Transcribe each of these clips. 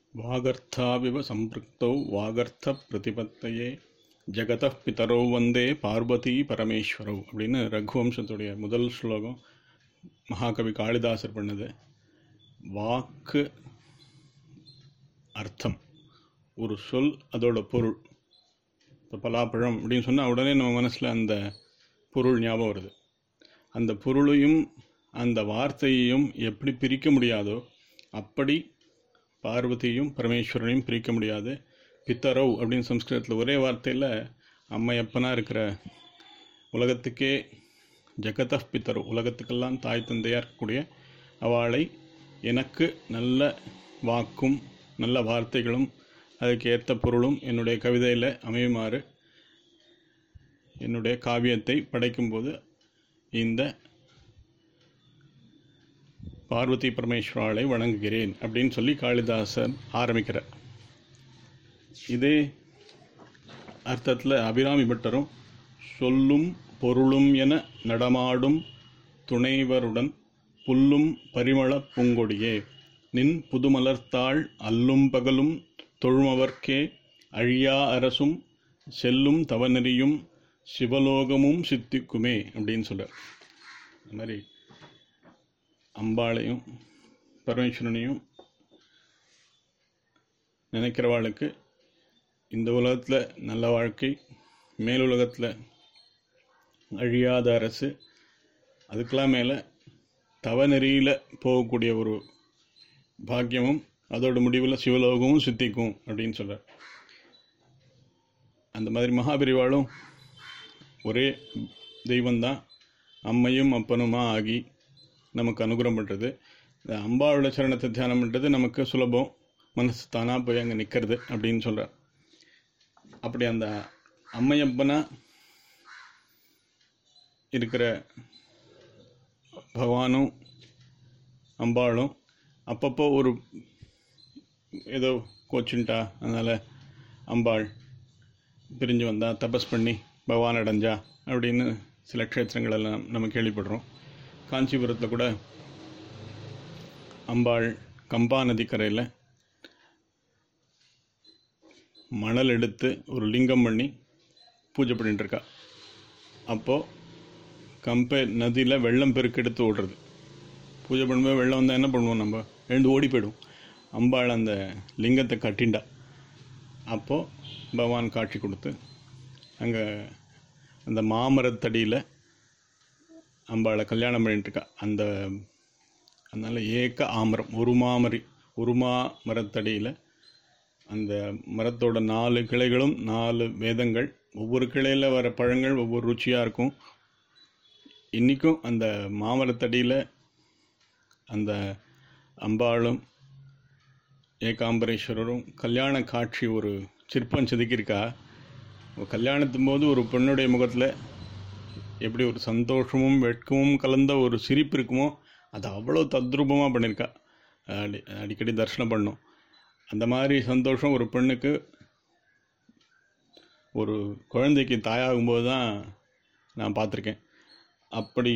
वागर्थाविव सम्पृक्तौ वागर्थप्रतिपत्तये ஜகதः பிதரோ வந்தே பார்வதி பரமேஸ்வரோ அப்படின்னு ரகுவம்சத்துடைய முதல் ஸ்லோகம் மகாகவி காளிதாசர் பண்ணது வாக்கு அர்த்தம் ஒரு சொல் அதோட பொருள் இப்போ பலாப்பழம் அப்படின்னு சொன்னால் உடனே நம்ம மனசில் அந்த பொருள் ஞாபகம் வருது அந்த பொருளையும் அந்த வார்த்தையையும் எப்படி பிரிக்க முடியாதோ அப்படி பார்வதியும் பரமேஸ்வரனையும் பிரிக்க முடியாது பித்தரவ் அப்படின்னு சம்ஸ்கிருதத்தில் ஒரே வார்த்தையில் அம்மையப்பனாக இருக்கிற உலகத்துக்கே ஜெகத பித்தரவ் உலகத்துக்கெல்லாம் தாய் தந்தையாக இருக்கக்கூடிய அவளை எனக்கு நல்ல வாக்கும் நல்ல வார்த்தைகளும் அதுக்கு ஏற்ற பொருளும் என்னுடைய கவிதையில் அமையுமாறு என்னுடைய காவியத்தை படைக்கும்போது இந்த பார்வதி பரமேஸ்வராளை வணங்குகிறேன் அப்படின்னு சொல்லி காளிதாசர் ஆரம்பிக்கிறார் இதே அர்த்தத்தில் அபிராமி பட்டரும் சொல்லும் பொருளும் என நடமாடும் துணைவருடன் புல்லும் பரிமள பூங்கொடியே நின் புதுமலர்த்தாள் அல்லும் பகலும் தொழுமவர்க்கே அழியா அரசும் செல்லும் தவநெறியும் சிவலோகமும் சித்திக்குமே அப்படின்னு சொல்கிறார் அது மாதிரி அம்பாளையும் பரமேஸ்வரனையும் நினைக்கிறவாளுக்கு இந்த உலகத்தில் நல்ல வாழ்க்கை மேலுலகத்தில் அழியாத அரசு அதுக்கெல்லாம் மேலே தவநெறியில் போகக்கூடிய ஒரு பாக்கியமும் அதோட முடிவில் சிவலோகமும் சித்திக்கும் அப்படின்னு சொல்கிறார் அந்த மாதிரி மகாபிரிவாளும் ஒரே தெய்வந்தான் அம்மையும் அப்பனுமா ஆகி நமக்கு அனுகிரகம் பண்ணுறது இந்த அம்பாவோட சரணத்தை தியானம் பண்ணுறது நமக்கு சுலபம் மனசு தானாக போய் அங்கே நிற்கிறது அப்படின்னு சொல்கிறார் அப்படி அந்த அம்மையப்பனா இருக்கிற பகவானும் அம்பாளும் அப்பப்போ ஒரு ஏதோ கோச்சுன்ட்டா அதனால் அம்பாள் பிரிஞ்சு வந்தா தபஸ் பண்ணி பகவான் அடைஞ்சா அப்படின்னு சில க்ஷேத்திரங்கள் எல்லாம் நம்ம கேள்விப்படுறோம் காஞ்சிபுரத்தில் கூட அம்பாள் கம்பா நதிக்கரையில் மணல் எடுத்து ஒரு லிங்கம் பண்ணி பூஜை பண்ணிட்டு இருக்கா அப்போது கம்பை நதியில் வெள்ளம் பெருக்கெடுத்து ஓடுறது பூஜை பண்ணும்போது வெள்ளம் வந்தால் என்ன பண்ணுவோம் நம்ம எழுந்து ஓடி போயிடும் அம்பாள் அந்த லிங்கத்தை கட்டிண்டா அப்போது பகவான் காட்சி கொடுத்து அங்கே அந்த மாமரத்தடியில் அம்பாளை கல்யாணம் பண்ணிட்டுருக்கா அந்த அதனால் ஏக்க ஆமரம் ஒரு மாமரி ஒரு மா மரத்தடியில் அந்த மரத்தோட நாலு கிளைகளும் நாலு வேதங்கள் ஒவ்வொரு கிளையில் வர பழங்கள் ஒவ்வொரு ருச்சியாக இருக்கும் இன்றைக்கும் அந்த மாமரத்தடியில் அந்த அம்பாளும் ஏகாம்பரேஸ்வரரும் கல்யாண காட்சி ஒரு சிற்பம் செதுக்கியிருக்கா கல்யாணத்தும் போது ஒரு பெண்ணுடைய முகத்தில் எப்படி ஒரு சந்தோஷமும் வெட்கமும் கலந்த ஒரு சிரிப்பு இருக்குமோ அது அவ்வளோ தத்ரூபமாக பண்ணியிருக்கா அடி அடிக்கடி தரிசனம் பண்ணும் அந்த மாதிரி சந்தோஷம் ஒரு பெண்ணுக்கு ஒரு குழந்தைக்கு தாயாகும்போது தான் நான் பார்த்துருக்கேன் அப்படி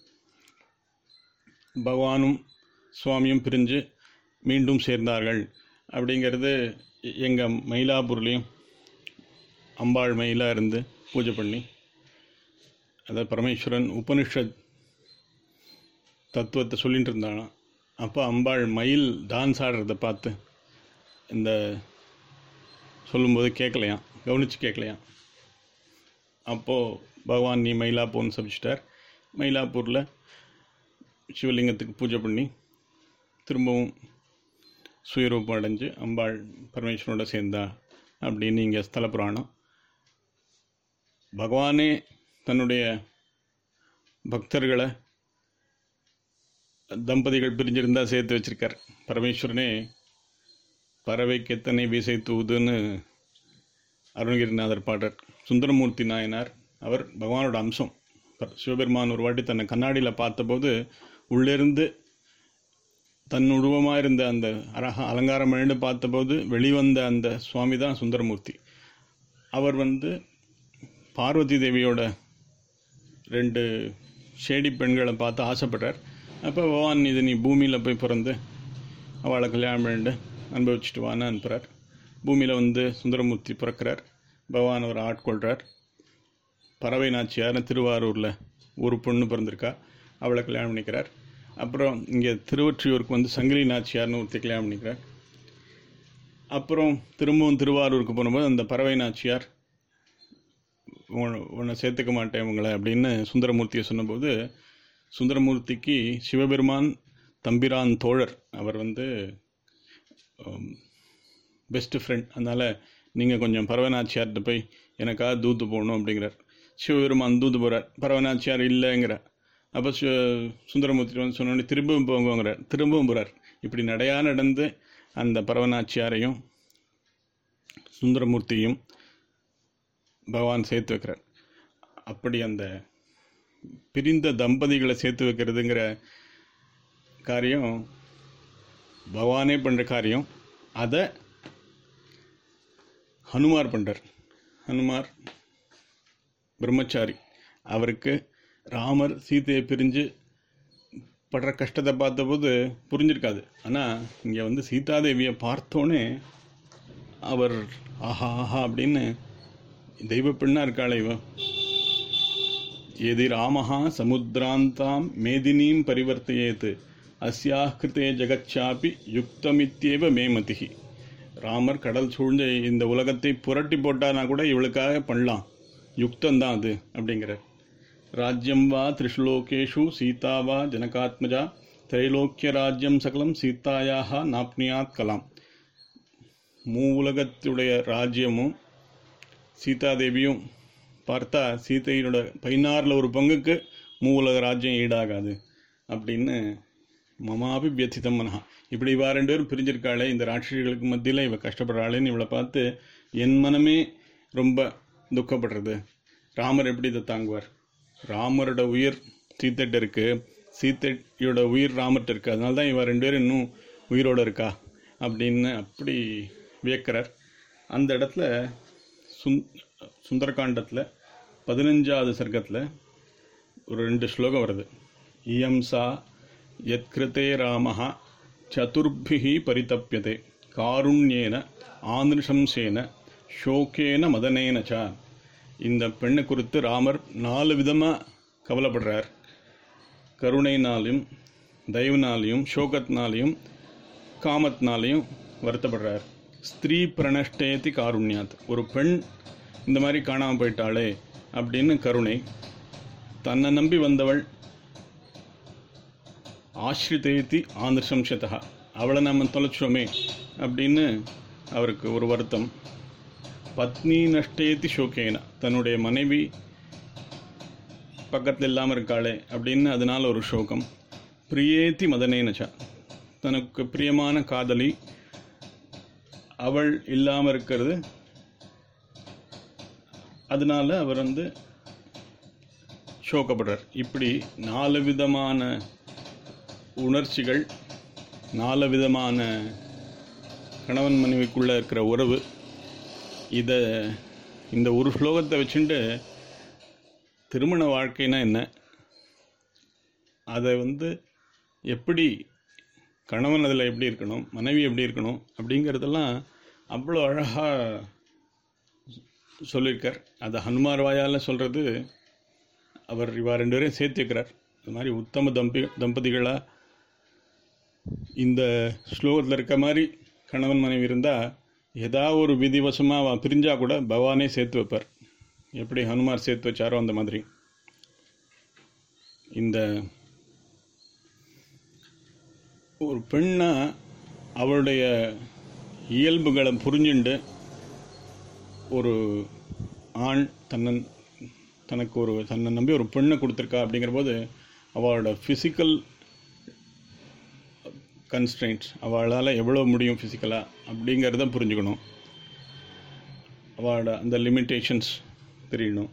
பகவானும் சுவாமியும் பிரிஞ்சு மீண்டும் சேர்ந்தார்கள் அப்படிங்கிறது எங்கள் மயிலாப்பூர்லேயும் அம்பாள் மயிலாக இருந்து பூஜை பண்ணி அதாவது பரமேஸ்வரன் உபனிஷத் தத்துவத்தை சொல்லிட்டு இருந்தாலும் அப்போ அம்பாள் மயில் டான்ஸ் ஆடுறத பார்த்து இந்த சொல்லும்போது கேட்கலையாம் கவனித்து கேட்கலையாம் அப்போது பகவான் நீ மயிலாப்பூர்னு சபிச்சிட்டார் மயிலாப்பூரில் சிவலிங்கத்துக்கு பூஜை பண்ணி திரும்பவும் சுயரூபம் அடைஞ்சு அம்பாள் பரமேஸ்வரனோட சேர்ந்தா அப்படின்னு இங்கே ஸ்தல புராணம் பகவானே தன்னுடைய பக்தர்களை தம்பதிகள் பிரிஞ்சிருந்தால் சேர்த்து வச்சிருக்கார் பரமேஸ்வரனே பறவைக்கு எத்தனை வீசை தூதுன்னு அருணகிரிநாதர் பாடர் சுந்தரமூர்த்தி நாயனார் அவர் பகவானோட அம்சம் சிவபெருமான் ஒரு வாட்டி தன்னை கண்ணாடியில் பார்த்தபோது உள்ளிருந்து தன் உருவமாக இருந்த அந்த அரக அலங்காரம் பண்ணிட்டு பார்த்தபோது வெளிவந்த அந்த சுவாமி தான் சுந்தரமூர்த்தி அவர் வந்து பார்வதி தேவியோட ரெண்டு ஷேடி பெண்களை பார்த்து ஆசைப்பட்டார் அப்போ பகவான் இது நீ பூமியில் போய் பிறந்து அவளை கல்யாணம் பண்ணிட்டு அனுபவிச்சுட்டு வான்னு அனுப்புகிறார் பூமியில் வந்து சுந்தரமூர்த்தி பிறக்கிறார் பகவான் அவர் ஆட்கொள்கிறார் பறவை நாச்சியார்னு திருவாரூரில் ஒரு பொண்ணு பிறந்திருக்கா அவளை கல்யாணம் பண்ணிக்கிறார் அப்புறம் இங்கே திருவொற்றியூருக்கு வந்து சங்கிலி நாச்சியார்னு ஒருத்தி கல்யாணம் பண்ணிக்கிறார் அப்புறம் திரும்பவும் திருவாரூருக்கு போகும்போது அந்த பறவை நாச்சியார் உன்னை- உன்னை சேர்த்துக்க மாட்டேன் உங்களை அப்படின்னு சுந்தரமூர்த்தியை சொன்னபோது சுந்தரமூர்த்திக்கு சிவபெருமான் தம்பிரான் தோழர் அவர் வந்து பெஸ்ட் ஃப்ரெண்ட் அதனால் நீங்கள் கொஞ்சம் பரவநாச்சியார்கிட்ட போய் எனக்காக தூத்து போகணும் அப்படிங்கிறார் சிவபெருமான் தூத்து போகிறார் பரவநாச்சியார் இல்லைங்கிறார் அப்போ சு சுந்தரமூர்த்தி வந்து சொன்னோடனே திரும்பவும் போங்கிறார் திரும்பவும் போகிறார் இப்படி நடையா நடந்து அந்த பரவநாச்சியாரையும் சுந்தரமூர்த்தியும் பகவான் சேர்த்து வைக்கிறார் அப்படி அந்த பிரிந்த தம்பதிகளை சேர்த்து வைக்கிறதுங்கிற காரியம் பகவானே பண்ணுற காரியம் அதை ஹனுமார் பண்ணுறார் ஹனுமார் பிரம்மச்சாரி அவருக்கு ராமர் சீதையை பிரிஞ்சு படுற கஷ்டத்தை பார்த்தபோது புரிஞ்சிருக்காது ஆனால் இங்கே வந்து சீதாதேவியை பார்த்தோன்னே அவர் ஆஹா ஆஹா அப்படின்னு தெய்வ பெண்ணாக இருக்காளே இவ எதி ராமஹா சமுத்திராந்தாம் மேதினீம் பரிவர்த்தையேத் அஸ்யாஹ் கிருதே ஜெகச்சாபி யுக்தமித்யேவ மேமதிஹி ராமர் கடல் சூழ்ந்த இந்த உலகத்தை புரட்டி போட்டானா கூட இவளுக்காக பண்ணலாம் யுக்தந்தான் அது அப்படிங்கிறார் ராஜ்யம் வா திரிஷ்லோகேஷு சீதா வா ஜனகாத்மஜா திரைலோக்கிய ராஜ்யம் சகலம் சீதாயாக நாப்னியாத் கலாம் மூ உலகத்துடைய ராஜ்யமும் சீதாதேவியும் பார்த்தா சீதையினோட பதினாறில் ஒரு பங்குக்கு மூ உலக ராஜ்யம் ஈடாகாது அப்படின்னு மமாபி வியத்திதம் மனஹா இப்படி இவா ரெண்டு பேரும் பிரிஞ்சிருக்காளே இந்த ராட்சசிகளுக்கு மத்தியில் இவ கஷ்டப்படுறாளேன்னு இவளை பார்த்து என் மனமே ரொம்ப துக்கப்படுறது ராமர் எப்படி இதை தாங்குவார் ராமரோட உயிர் சீத்தைட்ட இருக்கு சீத்தையோட உயிர் ராமர்கிட்ட இருக்கு அதனால தான் இவ ரெண்டு பேரும் இன்னும் உயிரோட இருக்கா அப்படின்னு அப்படி வியக்கிறார் அந்த இடத்துல சுந் சுந்தரகாண்டத்தில் பதினஞ்சாவது சர்க்கத்தில் ஒரு ரெண்டு ஸ்லோகம் வருது இயம்சா யத்கிருதே ராமः சதுர்பிஹி பரிதப்பியதே காருண்யேன ஆனிருஷம்சேன ஷோகேன மதனேன ச இந்த பெண்ணை குறித்து ராமர் நாலு விதமாக கவலைப்படுறார் கருணைனாலையும் தயவுனாலையும் சோகத்தினாலையும் காமத்தினாலையும் வருத்தப்படுறார் ஸ்திரீ பிரணஷ்டேதி காருண்யாத் ஒரு பெண் இந்த மாதிரி காணாமல் போயிட்டாளே அப்படின்னு கருணை தன்னை நம்பி வந்தவள் ஆஸ்ரிதேதி ஆந்திரசம்சதா அவளை நம்ம தொலைச்சோமே அப்படின்னு அவருக்கு ஒரு வருத்தம் பத்னி நஷ்டேதி ஷோகேன தன்னுடைய மனைவி பக்கத்தில் இல்லாமல் இருக்காளே அப்படின்னு அதனால் ஒரு சோகம் பிரியேதி மதனேனச்சா தனக்கு பிரியமான காதலி அவள் இல்லாமல் இருக்கிறது அதனால அவர் வந்து சோகப்படுறார் இப்படி நாலு விதமான உணர்ச்சிகள் நாலு விதமான கணவன் மனைவிக்குள்ளே இருக்கிற உறவு இதை இந்த ஒரு ஸ்லோகத்தை வச்சுட்டு திருமண வாழ்க்கைனா என்ன அதை வந்து எப்படி கணவன் அதில் எப்படி இருக்கணும் மனைவி எப்படி இருக்கணும் அப்படிங்கிறதெல்லாம் அவ்வளோ அழகாக சொல்லியிருக்கார் அதை ஹனுமார் வாயால் சொல்கிறது அவர் இவா ரெண்டு பேரையும் சேர்த்து வைக்கிறார் இது மாதிரி உத்தம தம்பி தம்பதிகளாக இந்த ஸ்லோகத்தில் இருக்க மாதிரி கணவன் மனைவி இருந்தால் ஏதாவது ஒரு விதிவசமாக அவன் பிரிஞ்சா கூட பகவானே சேர்த்து வைப்பார் எப்படி ஹனுமார் சேர்த்து வச்சாரோ அந்த மாதிரி இந்த ஒரு பெண்ணா அவளுடைய இயல்புகளை புரிஞ்சுண்டு ஒரு ஆண் தன்னன் தனக்கு ஒரு தன்னை நம்பி ஒரு பெண்ணை கொடுத்துருக்கா அப்படிங்கிற போது அவளோட ஃபிசிக்கல் கன்ஸ்ட்ரெயின்ட்ஸ் அவளால் எவ்வளோ முடியும் ஃபிசிக்கலாக அப்படிங்கிறத புரிஞ்சுக்கணும் அவளோட அந்த லிமிட்டேஷன்ஸ் தெரியணும்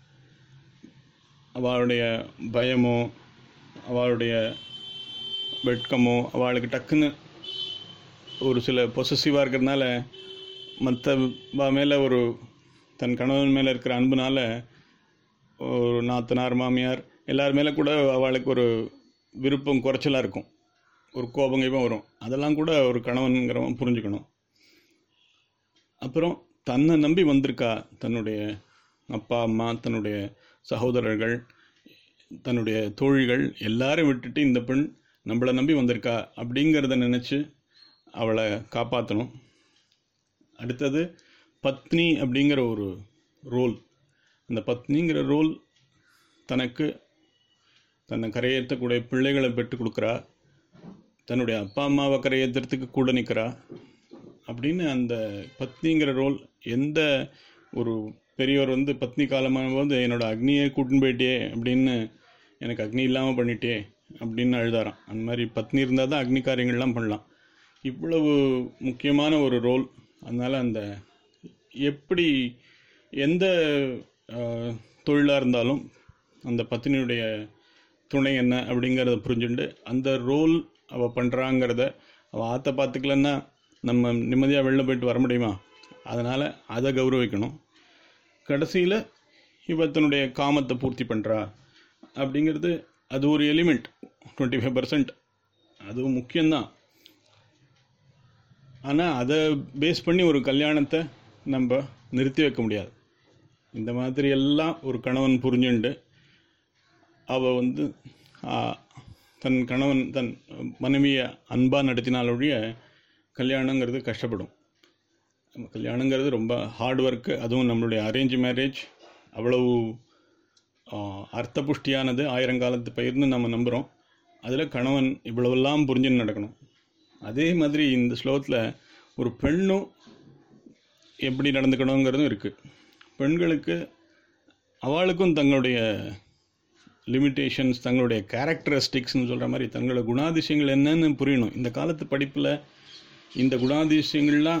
அவளுடைய பயமோ அவளுடைய வெட்கமோ அவளுக்கு டக்குன்னு ஒரு சில பொசசிவாக இருக்கிறதுனால மற்ற மேலே ஒரு தன் கணவன் மேலே இருக்கிற அன்புனால ஒரு நாத்தனார் மாமியார் எல்லார் மேலே கூட அவளுக்கு ஒரு விருப்பம் குறைச்சலாக இருக்கும் ஒரு கோபம் கீபம் வரும் அதெல்லாம் கூட ஒரு கணவன்கிறவன் புரிஞ்சுக்கணும் அப்புறம் தன்னை நம்பி வந்திருக்கா தன்னுடைய அப்பா அம்மா தன்னுடைய சகோதரர்கள் தன்னுடைய தோழிகள் எல்லாரும் விட்டுட்டு இந்த பெண் நம்மளை நம்பி வந்திருக்கா அப்படிங்கிறத நினச்சி அவளை காப்பாற்றணும் அடுத்தது பத்னி அப்படிங்கிற ஒரு ரோல் அந்த பத்னிங்கிற ரோல் தனக்கு தன்னை கரையேற்றக்கூடிய பிள்ளைகளை பெற்றுக் கொடுக்குறா தன்னுடைய அப்பா அம்மாவை கரையேற்றுறதுக்கு கூட நிற்கிறா அப்படின்னு அந்த பத்னிங்கிற ரோல் எந்த ஒரு பெரியவர் வந்து பத்னி காலமான போது என்னோட அக்னியை கூட்டின்னு போயிட்டே அப்படின்னு எனக்கு அக்னி இல்லாமல் பண்ணிட்டே அப்படின்னு அழுதாராம் அந்த மாதிரி பத்னி இருந்தால் தான் அக்னி காரியங்கள்லாம் பண்ணலாம் இவ்வளவு முக்கியமான ஒரு ரோல் அதனால் அந்த எப்படி எந்த தொழிலாக இருந்தாலும் அந்த பத்னியுடைய துணை என்ன அப்படிங்கிறத புரிஞ்சுண்டு அந்த ரோல் அவள் பண்ணுறாங்கிறத அவள் ஆற்ற பார்த்துக்கலன்னா நம்ம நிம்மதியாக வெளில போயிட்டு வர முடியுமா அதனால் அதை கௌரவிக்கணும் கடைசியில் இவ தன்னுடைய காமத்தை பூர்த்தி பண்ணுறா அப்படிங்கிறது அது ஒரு எலிமெண்ட் டுவெண்ட்டி ஃபைவ் பர்சன்ட் அதுவும் முக்கியம்தான் ஆனால் அதை பேஸ் பண்ணி ஒரு கல்யாணத்தை நம்ம நிறுத்தி வைக்க முடியாது இந்த மாதிரி எல்லாம் ஒரு கணவன் புரிஞ்சுண்டு அவள் வந்து ஆ, தன் கணவன் தன் மனைவியை அன்பாக நடத்தினால் ஒழிய கல்யாணங்கிறது கஷ்டப்படும் நம்ம கல்யாணங்கிறது ரொம்ப ஹார்ட் ஒர்க்கு அதுவும் நம்மளுடைய அரேஞ்ச் மேரேஜ் அவ்வளவு ஆ, அர்த்தபுஷ்டியானது ஆயிரங்காலத்து பயிர்னு நம்ம நம்புகிறோம் அதில் கணவன் இவ்வளவெல்லாம் புரிஞ்சுன்னு நடக்கணும் அதே மாதிரி இந்த ஸ்லோகத்தில் ஒரு பெண்ணும் எப்படி நடந்துக்கணுங்கிறதும் இருக்குது பெண்களுக்கு அவளுக்கும் தங்களுடைய லிமிட்டேஷன்ஸ் தங்களுடைய கேரக்டரிஸ்டிக்ஸ்னு சொல்கிற மாதிரி தங்களோட குணாதிசயங்கள் என்னன்னு புரியணும் இந்த காலத்து படிப்பில் இந்த குணாதிசயங்கள்லாம்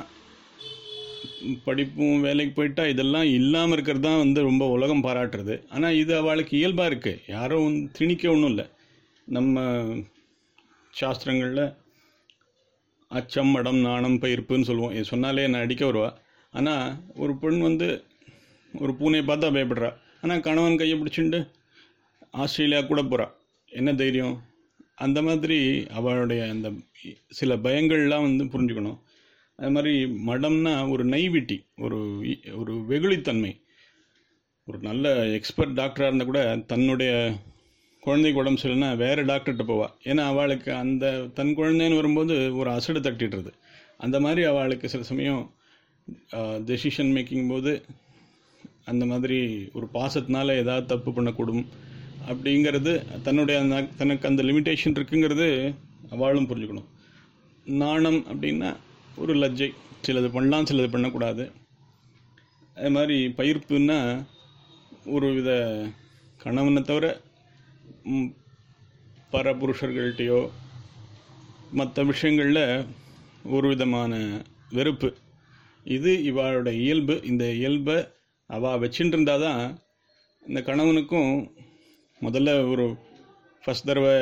படிப்பும் வேலைக்கு போயிட்டா இதெல்லாம் இல்லாமல் இருக்கிறது தான் வந்து ரொம்ப உலகம் பாராட்டுறது ஆனால் இது அவளுக்கு இயல்பாக இருக்குது யாரும் வந்து திணிக்க ஒன்றும் இல்லை நம்ம சாஸ்திரங்களில் அச்சம் மடம் நாணம் பயிர்ப்புன்னு சொல்லுவோம் இது சொன்னாலே என்னை அடிக்க வருவா ஆனால் ஒரு பெண் வந்து ஒரு பூனையை பார்த்தா பயப்படுறா ஆனால் கணவன் கையை பிடிச்சிண்டு ஆஸ்திரேலியா கூட போகிறா என்ன தைரியம் அந்த மாதிரி அவளுடைய அந்த சில பயங்கள்லாம் வந்து புரிஞ்சுக்கணும் அது மாதிரி மடம்னா ஒரு நைவிட்டி ஒரு இ- ஒரு வெகுளித்தன்மை ஒரு நல்ல எக்ஸ்பர்ட் டாக்டராக இருந்தால் கூட தன்னுடைய குழந்தைக்கு உடம்பு சரியில்லைன்னா வேறு டாக்டர்கிட்ட போவா ஏன்னா அவளுக்கு அந்த தன் குழந்தைன்னு வரும்போது ஒரு அசடு தட்டிடுறது அந்த மாதிரி அவளுக்கு சில சமயம் டெசிஷன் மேக்கிங் போது அந்த மாதிரி ஒரு பாசத்தினால ஏதாவது தப்பு பண்ணக்கூடும் அப்படிங்கிறது தன்னுடைய அந்த தனக்கு அந்த லிமிட்டேஷன் இருக்குங்கிறது அவளும் புரிஞ்சுக்கணும் நாணம் அப்படின்னா ஒரு லஜ்ஜை சிலது பண்ணலாம் சிலது பண்ணக்கூடாது அது மாதிரி பயிர்ப்புன்னா ஒரு வித கணவனை தவிர ம், பரபுருஷர்கள்ட்டையோ மற்ற விஷயங்களில் ஒரு விதமான வெறுப்பு இது இவாளோட இயல்பு இந்த இயல்பை அவள் வச்சுட்டு இருந்தால் தான் இந்த கணவனுக்கும் முதல்ல ஒரு ஃபஸ்ட் தடவை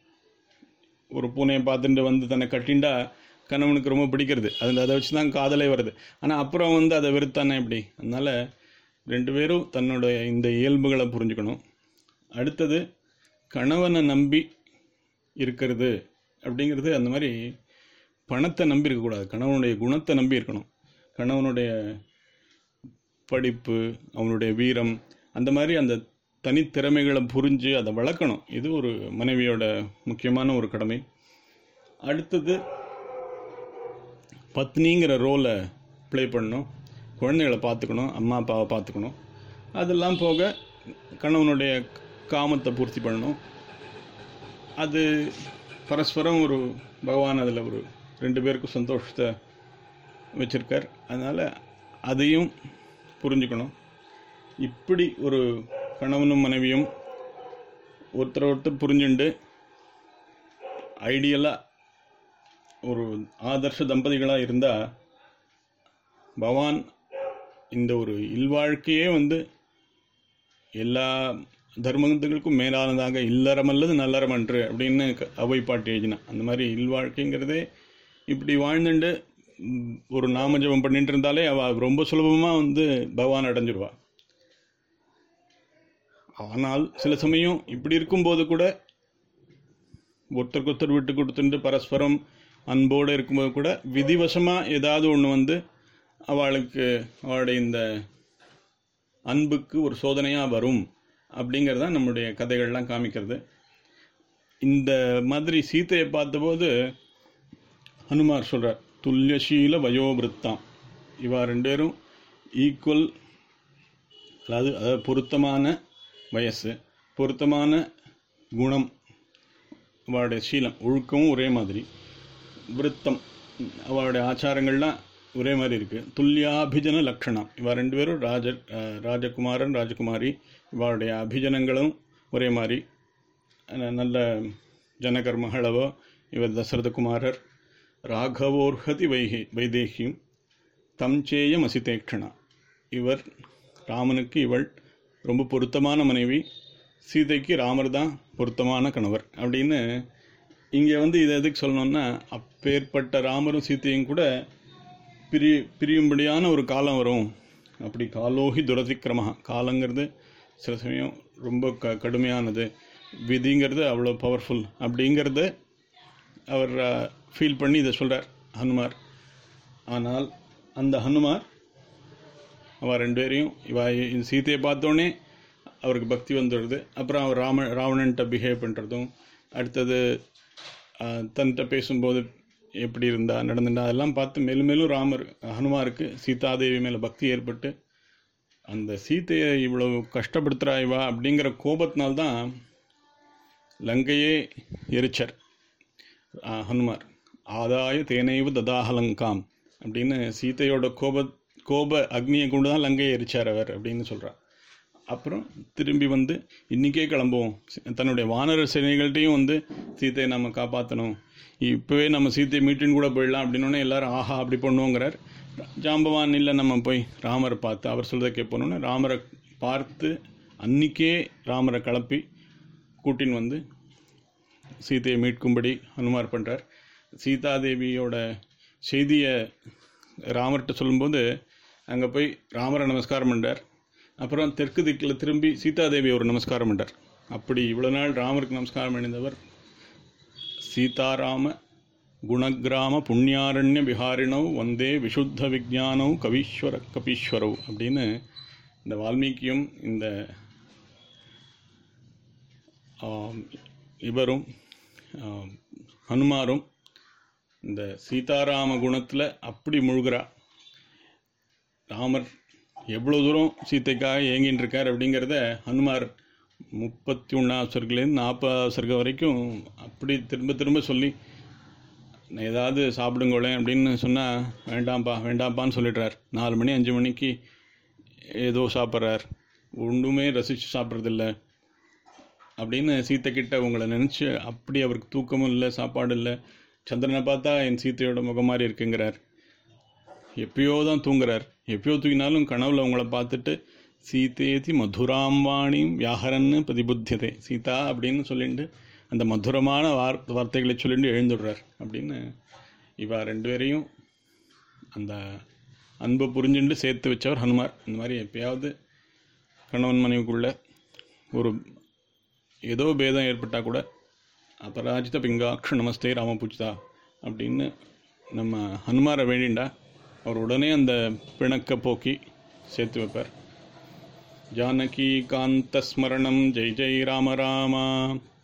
ஒரு பூனையை பார்த்துட்டு வந்து தன்னை கட்டிண்டா கணவனுக்கு ரொம்ப பிடிக்கிறது அது அதை வச்சு தான் காதலே வருது ஆனால் அப்புறம் வந்து அதை வெறுத்தானே எப்படி அதனால் ரெண்டு பேரும் தன்னுடைய இந்த இயல்புகளை புரிஞ்சுக்கணும் அடுத்தது கணவனை நம்பி இருக்கிறது அப்படிங்கிறது அந்த மாதிரி பணத்தை நம்பி இருக்கக்கூடாது கணவனுடைய குணத்தை நம்பி இருக்கணும் கணவனுடைய படிப்பு அவனுடைய வீரம் அந்த மாதிரி அந்த தனித்திறமைகளை புரிஞ்சு அதை வளர்க்கணும் இது ஒரு மனைவியோட முக்கியமான ஒரு கடமை அடுத்தது பத்னிங்கிற ரோலை ப்ளே பண்ணணும் குழந்தைகளை பார்த்துக்கணும் அம்மா அப்பாவை பார்த்துக்கணும் அதெல்லாம் போக கணவனுடைய காமத்தை பூர்த்தி பண்ணணும் அது பரஸ்பரம் ஒரு பகவான் அதில் ஒரு ரெண்டு பேருக்கும் சந்தோஷத்தை வச்சுருக்கார் அதனால் அதையும் புரிஞ்சுக்கணும் இப்படி ஒரு கணவனும் மனைவியும் ஒருத்தர் ஒருத்தர் புரிஞ்சுண்டு ஐடியலாக ஒரு ஆதர்ஷ தம்பதிகளாக இருந்தால் பகவான் இந்த ஒரு இல்வாழ்க்கையே வந்து எல்லா தர்மங்களுக்கும் மேலானதாக இல்லறம் அல்லது நல்லறம் அன்று அப்படின்னு க- அவை பாட்டு எழுதினா அந்த மாதிரி இல்வாழ்க்கைங்கிறதே இப்படி வாழ்ந்துட்டு ம், ஒரு நாமஜபம் பண்ணிட்டு இருந்தாலே அவள் ரொம்ப சுலபமாக வந்து பகவான் அடைஞ்சிருவா ஆனால் சில சமயம் இப்படி இருக்கும்போது கூட ஒருத்தருக்கு ஒருத்தர் விட்டு கொடுத்துட்டு பரஸ்பரம் அன்போடு இருக்கும்போது கூட விதிவசமாக ஏதாவது ஒன்று வந்து அவளுக்கு அவளுடைய இந்த அன்புக்கு ஒரு சோதனையாக வரும் அப்படிங்கிறது தான் நம்முடைய கதைகள்லாம் காமிக்கிறது இந்த மாதிரி சீதையை பார்த்தபோது ஹனுமார் சொல்கிறார் துல்லியசீல வயோபிருத்தாம் இவா ரெண்டு பேரும் ஈக்குவல் அதாவது அதாவது பொருத்தமான வயசு பொருத்தமான குணம் அவளுடைய சீலம் ஒழுக்கமும் ஒரே மாதிரி விருத்தம் அவளுடைய ஆச்சாரங்கள்லாம் ஒரே மாதிரி இருக்குது துல்லியாபிஜன லக்ஷணம் இவா ரெண்டு பேரும் ராஜ அஹ், ராஜகுமாரன் ராஜகுமாரி இவளுடைய அபிஜனங்களும் ஒரே மாதிரி அஹ், நல்ல ஜனகர் மகளவோ இவர் தசரதகுமாரர் ராகவோர்ஹதி வைகி வைதேகியும் தம்சேயம் அசிதேக்ஷணா இவர் ராமனுக்கு இவள் ரொம்ப பொருத்தமான மனைவி சீதைக்கு ராமர் தான் பொருத்தமான கணவர் அப்படின்னு இங்கே வந்து இதை எதுக்கு சொல்லணும்னா அப்பேற்பட்ட ராமரும் சீதையும் கூட பிரி பிரியும்படியான ஒரு காலம் வரும் அப்படி காலோகி துரதிக்கிரமஹா காலங்கிறது சில சமயம் ரொம்ப க கடுமையானது விதிங்கிறது அவ்வளோ பவர்ஃபுல் அப்படிங்கிறத அவர் ஃபீல் பண்ணி இதை சொல்கிறார் ஹனுமார் ஆனால் அந்த ஹனுமார் அவ ரெண்டு பேரையும் இவ இந்த சீதையை பார்த்தோன்னே அவருக்கு பக்தி வந்துடுது அப்புறம் அவர் ராம ராவணன்ட்ட பிஹேவ் பண்ணுறதும் அடுத்தது ஆஹ், தன்கிட்ட பேசும்போது எப்படி இருந்தா நடந்துட்டா அதெல்லாம் பார்த்து மேலும் மேலும் ராமர் ஹனுமாருக்கு சீதாதேவி மேலே பக்தி ஏற்பட்டு அந்த சீதையை இவ்வளவு கஷ்டப்படுத்துகிறா இவா அப்படிங்கிற கோபத்தினால்தான் லங்கையே எரிச்சர் ஆஹ், ஹனுமார் ஆதாய தேனைவு ததாஹலங்காம் அப்படின்னு சீதையோட கோப கோப அக்னியை கொண்டு தான் லங்கையை எரிச்சார் அவர் அப்படின்னு சொல்கிறார் அப்புறம் திரும்பி வந்து இன்றைக்கே கிளம்புவோம் சி- தன்னுடைய வானர சேனைகள்கிட்டையும் வந்து சீதையை நம்ம காப்பாற்றணும் இப்போவே நம்ம சீதையை மீட்டுன்னு கூட போயிடலாம் அப்படின்னோடனே எல்லாரும் ஆஹா அப்படி பண்ணுவோங்கிறார் ஜாம்பவான் இல்லை நம்ம போய் ராமரை பார்த்து அவர் சொல்றதை கேட்போன்னு ராமரை பார்த்து அன்னிக்கே ராமரை கிளப்பி கூட்டின்னு வந்து சீதையை மீட்கும்படி ஹனுமார் பண்ணுறார் சீதாதேவியோட செய்தியை ராமர்கிட்ட சொல்லும்போது அங்கே போய் ராமரை நமஸ்காரம் பண்ணுறார் அப்புறம் தெற்கு திக்கில் திரும்பி சீதாதேவி ஒரு நமஸ்காரம் பண்ணுறார் அப்படி இவ்வளோ நாள் ராமருக்கு நமஸ்காரம் பண்ணியிருந்தவர் சீதாராம குணகிராம புண்ணியாரண்ய விஹாரிணவ் வந்தே விசுத்த விஜானவ் கவீஸ்வர கபீஸ்வரவ் அப்படின்னு இந்த வால்மீகியும் இந்த ஆம், இவரும் ஆம், ஹனுமாரும் இந்த சீதாராம குணத்தில் அப்படி முழுகிறா ராமர் எவ்வளோ தூரம் சீதைக்காக ஏங்கின்னு இருக்கார் அப்படிங்கிறத ஹனுமார் முப்பத்தி ஒன்றாவது சர்க்கிலேருந்து நாற்பதாவது சர்க்கம் வரைக்கும் அப்படி திரும்ப திரும்ப சொல்லி நான் ஏதாவது சாப்பிடுங்களேன் அப்படின்னு சொன்னால் வேண்டாம்ப்பா வேண்டாம்ப்பான்னு சொல்லிடுறார் நாலு மணி அஞ்சு மணிக்கு ஏதோ சாப்பிட்றார் ஒன்றுமே ரசித்து சாப்பிட்றதில்ல அப்படின்னு சீத்தை கிட்ட உங்களை நினச்சி அப்படி அவருக்கு தூக்கமும் இல்லை சாப்பாடு இல்லை சந்திரனை பார்த்தா என் சீத்தையோட முகம் மாதிரி இருக்குங்கிறார் எப்பயோ தான் தூங்குறார் எப்பயோ தூங்கினாலும் கனவுல உங்களை பார்த்துட்டு சீதேதி மதுராம் வாணியும் வியாகரன்னு பிரதிபுத்தியதே சீதா அப்படின்னு சொல்லிட்டு அந்த மதுரமான வார் வார்த்தைகளை சொல்லிட்டு எழுந்துடுறார் அப்படின்னு இவா ரெண்டு பேரையும் அந்த அன்பை புரிஞ்சுண்டு சேர்த்து வச்சவர் ஹனுமார் இந்த மாதிரி எப்பயாவது கணவன் மனைவிக்குள்ள ஒரு ஏதோ பேதம் ஏற்பட்டால் கூட அபராஜித பிங்காக்ஷ நமஸ்தே ராமபூஜிதா அப்படின்னு நம்ம ஹனுமாரை வேண்டிண்டா அவர் உடனே அந்த பிணக்க போக்கி சேர்த்து வைப்பார் ஜானகி காந்த ஸ்மரணம் ஜெய் ஜெய் ராம ராமா